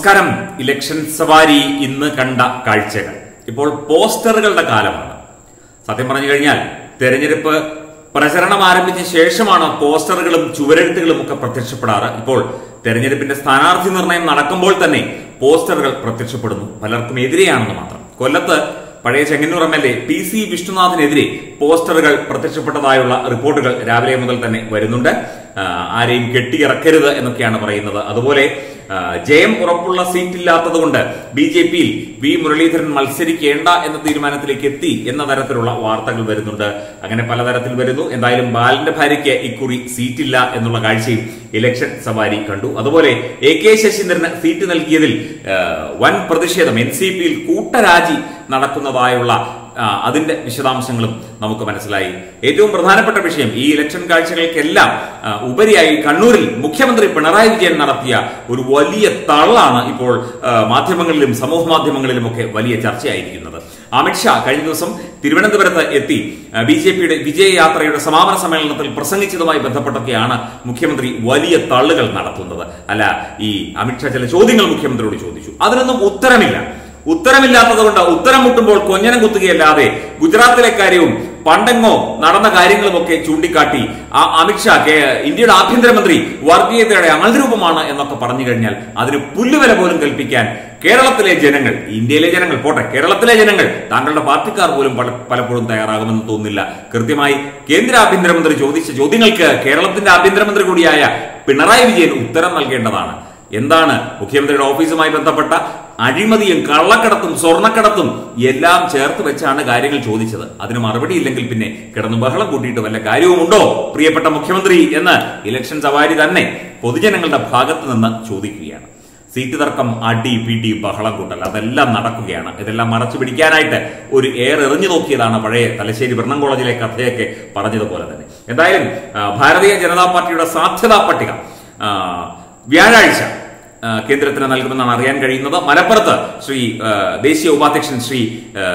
നമസ്കാരം ഇലക്ഷൻ സവാരി ഇന്ന് കണ്ട കാഴ്ചകൾ ഇപ്പോൾ പോസ്റ്ററുകളുടെ കാലമാണ് സത്യം പറഞ്ഞു കഴിഞ്ഞാൽ തെരഞ്ഞെടുപ്പ് പ്രചരണം ആരംഭിച്ച ശേഷമാണ് പോസ്റ്ററുകളും ചുവരെഴുത്തുകളും ഒക്കെ പ്രത്യക്ഷപ്പെടാറ് ഇപ്പോൾ തെരഞ്ഞെടുപ്പിന്റെ സ്ഥാനാർത്ഥി നിർണയം നടക്കുമ്പോൾ തന്നെ പോസ്റ്ററുകൾ പ്രത്യക്ഷപ്പെടുന്നു പലർക്കും എതിരെയാണെന്ന് മാത്രം കൊല്ലത്ത് പഴയ Chengannur M L A P C വിഷ്ണുനാഥിനെതിരെ പോസ്റ്ററുകൾ പ്രത്യക്ഷപ്പെട്ടതായുള്ള റിപ്പോർട്ടുകൾ രാവിലെ മുതൽ തന്നെ വരുന്നുണ്ട് ആ, ആരെയും കെട്ടിയിറക്കരുത് എന്നൊക്കെയാണ് പറയുന്നത് അതുപോലെ ആ, ജയം ഉറപ്പുള്ള സീറ്റില്ലാത്തത് കൊണ്ട് ബി ജെ പിയിൽ വി മുരളീധരൻ മത്സരിക്കേണ്ട എന്ന തീരുമാനത്തിലേക്ക് എത്തി എന്ന തരത്തിലുള്ള വാർത്തകൾ വരുന്നുണ്ട് അങ്ങനെ പലതരത്തിൽ വരുന്നു എന്തായാലും ബാലന്റെ ഭാര്യയ്ക്ക് ഇക്കുറി സീറ്റില്ല എന്നുള്ള കാഴ്ചയും ഇലക്ഷൻ സവാരി കണ്ടു അതുപോലെ എ കെ ശശീന്ദ്രന് സീറ്റ് നൽകിയതിൽ ആ, വൻ പ്രതിഷേധം എൻ സി പിയിൽ കൂട്ടരാജി നടക്കുന്നതായുള്ള ആ, അതിന്റെ വിശദാംശങ്ങളും നമുക്ക് മനസ്സിലായി ഏറ്റവും പ്രധാനപ്പെട്ട വിഷയം ഈ ഇലക്ഷൻ കാഴ്ചകൾക്കെല്ലാം ആ, ഉപരിയായി കണ്ണൂരിൽ മുഖ്യമന്ത്രി പിണറായി വിജയൻ നടത്തിയ ഒരു വലിയ തള്ളാണ് ഇപ്പോൾ ആ, മാധ്യമങ്ങളിലും സമൂഹ മാധ്യമങ്ങളിലും ഒക്കെ വലിയ ചർച്ചയായിരിക്കുന്നത് അമിത്ഷാ കഴിഞ്ഞ ദിവസം തിരുവനന്തപുരത്ത് എത്തി ബി ജെ പിയുടെ വിജയയാത്രയുടെ സമാപന സമ്മേളനത്തിൽ പ്രസംഗിച്ചതുമായി ബന്ധപ്പെട്ടൊക്കെയാണ് മുഖ്യമന്ത്രി വലിയ തള്ളുകൾ നടത്തുന്നത് അല്ല ഈ അമിത്ഷാ ചില ചോദ്യങ്ങൾ മുഖ്യമന്ത്രിയോട് ചോദിച്ചു അതിനൊന്നും ഉത്തരമില്ല ഉത്തരമില്ലാത്തത് കൊണ്ട് ഉത്തരം മുട്ടുമ്പോൾ കൊഞ്ഞനം കുത്തുകയല്ലാതെ ഗുജറാത്തിലെ കാര്യവും പണ്ടെങ്ങോ നടന്ന കാര്യങ്ങളുമൊക്കെ ചൂണ്ടിക്കാട്ടി ആ അമിത്ഷാ കേ- ഇന്ത്യയുടെ ആഭ്യന്തരമന്ത്രി വർഗീയതയുടെ അമൽരൂപമാണ് എന്നൊക്കെ പറഞ്ഞു കഴിഞ്ഞാൽ അതിന് പുല്ലുവില പോലും കൽപ്പിക്കാൻ കേരളത്തിലെ ജനങ്ങൾ ഇന്ത്യയിലെ ജനങ്ങൾ പോട്ടെ കേരളത്തിലെ ജനങ്ങൾ താങ്കളുടെ പാർട്ടിക്കാർ പോലും പല- പലപ്പോഴും തയ്യാറാകുമെന്ന് തോന്നുന്നില്ല കൃത്യമായി കേന്ദ്ര ആഭ്യന്തരമന്ത്രി ചോദിച്ച ചോദ്യങ്ങൾക്ക് കേരളത്തിന്റെ ആഭ്യന്തരമന്ത്രി കൂടിയായ പിണറായി വിജയൻ ഉത്തരം നൽകേണ്ടതാണ് എന്താണ് മുഖ്യമന്ത്രിയുടെ ഓഫീസുമായി ബന്ധപ്പെട്ട അഴിമതിയും കള്ളക്കടത്തും സ്വർണ്ണക്കടത്തും എല്ലാം ചേർത്ത് വെച്ചാണ് കാര്യങ്ങൾ ചോദിച്ചത് അതിന് മറുപടി ഇല്ലെങ്കിൽ പിന്നെ കിടന്ന് ബഹളം കൂട്ടിയിട്ട് വല്ല കാര്യവുമുണ്ടോ പ്രിയപ്പെട്ട മുഖ്യമന്ത്രി എന്ന് ഇലക്ഷൻ സവാരി തന്നെ പൊതുജനങ്ങളുടെ ഭാഗത്ത് നിന്ന് ചോദിക്കുകയാണ് സീറ്റ് തർക്കം അടി പിടി ബഹളം കൂട്ടൽ അതെല്ലാം നടക്കുകയാണ് ഇതെല്ലാം മറച്ചു പിടിക്കാനായിട്ട് ഒരു എയർ എറിഞ്ഞു നോക്കിയതാണ് പഴയ തലശ്ശേരി ബ്രണ്ണം കോളേജിലെ കഥയൊക്കെ പറഞ്ഞതുപോലെ തന്നെ എന്തായാലും ആ, ഭാരതീയ ജനതാ പാർട്ടിയുടെ സാധ്യതാ പട്ടിക ആ, വ്യാഴാഴ്ച ആ, കേന്ദ്രത്തിന് നൽകുമെന്നാണ് അറിയാൻ കഴിയുന്നത് മലപ്പുറത്ത് ശ്രീ ആ, ദേശീയ ഉപാധ്യക്ഷൻ ശ്രീ ആ,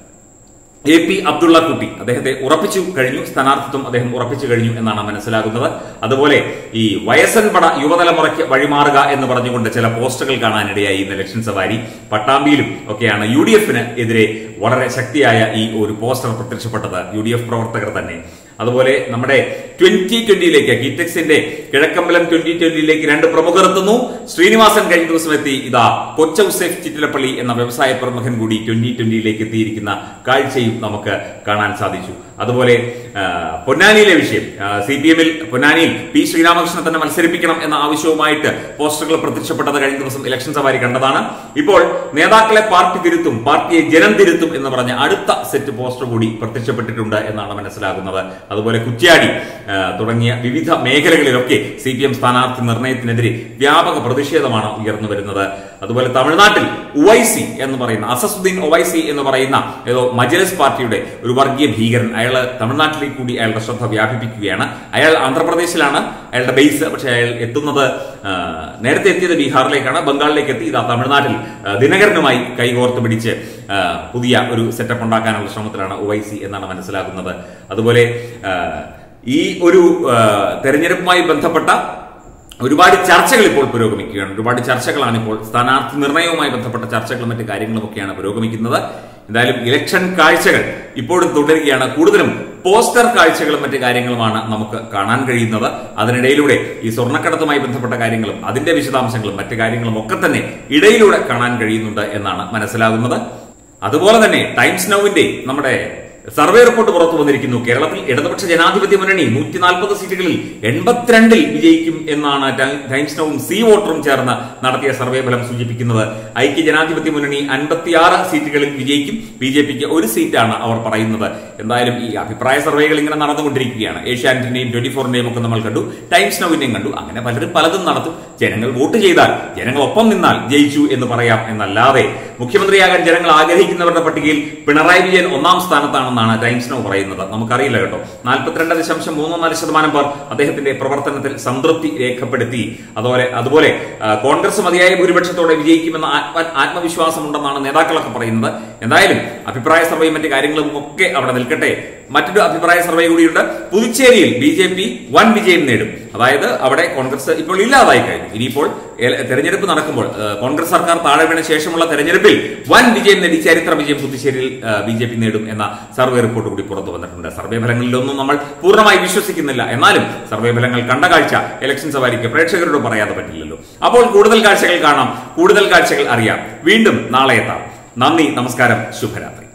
എ പി അബ്ദുള്ള കുട്ടി അദ്ദേഹത്തെ ഉറപ്പിച്ചു കഴിഞ്ഞു സ്ഥാനാർത്ഥിത്വം അദ്ദേഹം ഉറപ്പിച്ചു കഴിഞ്ഞു എന്നാണ് മനസ്സിലാകുന്നത് അതുപോലെ ഈ വയസ്സൻ പട യുവതലമുറയ്ക്ക് വഴിമാറുക എന്ന് പറഞ്ഞുകൊണ്ട് ചില പോസ്റ്ററുകൾ കാണാനിടയായി ഇന്ന് ഇലക്ഷൻ സവാരി പട്ടാമ്പിയിലും ഒക്കെയാണ് യു ഡി എഫിന് എതിരെ വളരെ ശക്തിയായ ഈ ഒരു പോസ്റ്റർ പ്രത്യക്ഷപ്പെട്ടത് യു ഡി എഫ് പ്രവർത്തകർ തന്നെ അതുപോലെ നമ്മുടെ ട്വന്റി ട്വന്റിയിലേക്ക് ഗിറ്റക്സിന്റെ കിഴക്കമ്പലം ട്വന്റി ട്വന്റിയിലേക്ക് രണ്ട് പ്രമുഖർ എത്തുന്നു ശ്രീനിവാസൻ കഴിഞ്ഞ ദിവസം എത്തി ഇതാ കൊച്ചൌസേഫ് ചിറ്റിലപ്പള്ളി എന്ന വ്യവസായ പ്രമുഖൻ കൂടി ട്വന്റി ട്വന്റിയിലേക്ക് എത്തിയിരിക്കുന്ന കാഴ്ചയും നമുക്ക് കാണാൻ സാധിച്ചു അതുപോലെ ആ, പൊന്നാനിയിലെ വിഷയം സി പി എമ്മിൽ പൊന്നാനിയിൽ പി ശ്രീരാമകൃഷ്ണൻ തന്നെ മത്സരിപ്പിക്കണം എന്ന ആവശ്യവുമായിട്ട് പോസ്റ്ററുകൾ പ്രത്യക്ഷപ്പെട്ടത് കഴിഞ്ഞ ദിവസം ഇലക്ഷൻ സവാരി കണ്ടതാണ് ഇപ്പോൾ നേതാക്കളെ പാർട്ടി തിരുത്തും പാർട്ടിയെ ജനം തിരുത്തും എന്ന് പറഞ്ഞ അടുത്ത സെറ്റ് പോസ്റ്റർ കൂടി പ്രത്യക്ഷപ്പെട്ടിട്ടുണ്ട് എന്നാണ് മനസ്സിലാകുന്നത് അതുപോലെ കുറ്റ്യാടി ആ, തുടങ്ങിയ വിവിധ മേഖലകളിലൊക്കെ സി പി എം സ്ഥാനാർത്ഥി നിർണയത്തിനെതിരെ വ്യാപക പ്രതിഷേധമാണ് ഉയർന്നു വരുന്നത് അതുപോലെ തമിഴ്നാട്ടിൽ ഉവൈസി എന്ന് പറയുന്ന അസസുദ്ദീൻ ഒവൈസി എന്ന് പറയുന്ന ഏതോ മജലിസ് പാർട്ടിയുടെ ഒരു വർഗീയ ഭീകരൻ അയാൾ തമിഴ്നാട്ടിലേക്ക് കൂടി അയാളുടെ ശ്രദ്ധ വ്യാപിപ്പിക്കുകയാണ് അയാൾ ആന്ധ്രാപ്രദേശിലാണ് അയാളുടെ ബേസ് പക്ഷേ അയാൾ എത്തുന്നത് ആ, നേരത്തെ എത്തിയത് ബീഹാറിലേക്കാണ് ബംഗാളിലേക്ക് എത്തി ഇതാ തമിഴ്നാട്ടിൽ ആ, ദിനകരനുമായി കൈകോർത്ത് പിടിച്ച് ആ, പുതിയ ഒരു സെറ്റപ്പ് ഉണ്ടാക്കാനുള്ള ശ്രമത്തിലാണ് ഒവൈസി എന്നാണ് മനസ്സിലാക്കുന്നത് അതുപോലെ ആ, ഈ ഒരു ആ, തെരഞ്ഞെടുപ്പുമായി ബന്ധപ്പെട്ട ഒരുപാട് ചർച്ചകൾ ഇപ്പോൾ പുരോഗമിക്കുകയാണ് ഒരുപാട് ചർച്ചകളാണ് ഇപ്പോൾ സ്ഥാനാർത്ഥി നിർണയവുമായി ബന്ധപ്പെട്ട ചർച്ചകളും മറ്റു കാര്യങ്ങളുമൊക്കെയാണ് പുരോഗമിക്കുന്നത് എന്തായാലും ഇലക്ഷൻ കാഴ്ചകൾ ഇപ്പോഴും തുടരുകയാണ് കൂടുതലും പോസ്റ്റർ കാഴ്ചകളും മറ്റു കാര്യങ്ങളുമാണ് നമുക്ക് കാണാൻ കഴിയുന്നത് അതിനിടയിലൂടെ ഈ സ്വർണ്ണക്കടത്തുമായി ബന്ധപ്പെട്ട കാര്യങ്ങളും അതിന്റെ വിശദാംശങ്ങളും മറ്റു കാര്യങ്ങളും ഒക്കെ തന്നെ ഇടയിലൂടെ കാണാൻ കഴിയുന്നുണ്ട് എന്നാണ് മനസ്സിലാകുന്നത് അതുപോലെ തന്നെ ടൈംസ് നൗവിന്റെ നമ്മുടെ സർവേ റിപ്പോർട്ട് പുറത്തു വന്നിരിക്കുന്നു കേരളത്തിൽ ഇടതുപക്ഷ ജനാധിപത്യ മുന്നണി നൂറ്റി നാൽപ്പത് സീറ്റുകളിൽ എൺപത്തിരണ്ടിൽ വിജയിക്കും എന്നാണ് ടൈ- ടൈംസ് നൗവും സി വോട്ടറും ചേർന്ന് നടത്തിയ സർവേ ഫലം സൂചിപ്പിക്കുന്നത് ഐക്യ ജനാധിപത്യ മുന്നണി അൻപത്തിയാറ് സീറ്റുകളിൽ വിജയിക്കും ബി ജെ പിക്ക് ഒരു സീറ്റാണ് അവർ പറയുന്നത് എന്തായാലും ഈ അഭിപ്രായ സർവേകൾ ഇങ്ങനെ നടന്നുകൊണ്ടിരിക്കുകയാണ് ഏഷ്യാനെറ്റിന്റെയും ട്വന്റി ഫോറിന്റെയും ഒക്കെ നമ്മൾ കണ്ടു ടൈംസ് നൗവിന്റെയും കണ്ടു അങ്ങനെ പലരും പലതും നടത്തും ജനങ്ങൾ വോട്ട് ചെയ്താൽ ജനങ്ങൾ ഒപ്പം നിന്നാൽ ജയിച്ചു എന്ന് പറയാം എന്നല്ലാതെ മുഖ്യമന്ത്രിയാകാൻ ജനങ്ങൾ ആഗ്രഹിക്കുന്നവരുടെ പട്ടികയിൽ പിണറായി വിജയൻ ഒന്നാം സ്ഥാനത്താണെന്നാണ് ടൈംസ് നൗ പറയുന്നത് നമുക്കറിയില്ല കേട്ടോ നാൽപ്പത്തിരണ്ട് ദശാംശം മൂന്ന് നാല് ശതമാനം പേർ അദ്ദേഹത്തിന്റെ പ്രവർത്തനത്തിൽ സംതൃപ്തി രേഖപ്പെടുത്തി അതുപോലെ അതുപോലെ ആ, കോൺഗ്രസ് മതിയായ ഭൂരിപക്ഷത്തോടെ വിജയിക്കുമെന്ന ആത്മ ആത്മവിശ്വാസമുണ്ടെന്നാണ് നേതാക്കളൊക്കെ പറയുന്നത് എന്തായാലും അഭിപ്രായ സർവേയും മറ്റു കാര്യങ്ങളും ഒക്കെ അവിടെ നിൽക്കട്ടെ മറ്റൊരു അഭിപ്രായ സർവേ കൂടിയുണ്ട് പുതുച്ചേരിയിൽ ബി ജെ പി വൻ വിജയം നേടും അതായത് അവിടെ കോൺഗ്രസ് ഇപ്പോൾ ഇല്ലാതായി കഴിഞ്ഞു ഇനിയിപ്പോൾ എല- തെരഞ്ഞെടുപ്പ് നടക്കുമ്പോൾ ഏഹ്, കോൺഗ്രസ് സർക്കാർ താഴെ വീണ ശേഷമുള്ള തെരഞ്ഞെടുപ്പിൽ വൻ വിജയം നേടി ചരിത്ര വിജയം പുതുച്ചേരിയിൽ ബി ജെ പി നേടും എന്ന സർവേ റിപ്പോർട്ട് കൂടി പുറത്തു വന്നിട്ടുണ്ട് സർവേ ഫലങ്ങളിലൊന്നും നമ്മൾ പൂർണ്ണമായി വിശ്വസിക്കുന്നില്ല എന്നാലും സർവേ ഫലങ്ങൾ കണ്ട കാഴ്ച ഇലക്ഷൻ സവാരിക്ക് പ്രേക്ഷകരോട് പറയാതെ പറ്റില്ലല്ലോ അപ്പോൾ കൂടുതൽ കാഴ്ചകൾ കാണാം കൂടുതൽ കാഴ്ചകൾ അറിയാം വീണ്ടും നാളെ എത്താം നന്ദി നമസ്കാരം ശുഭരാത്രി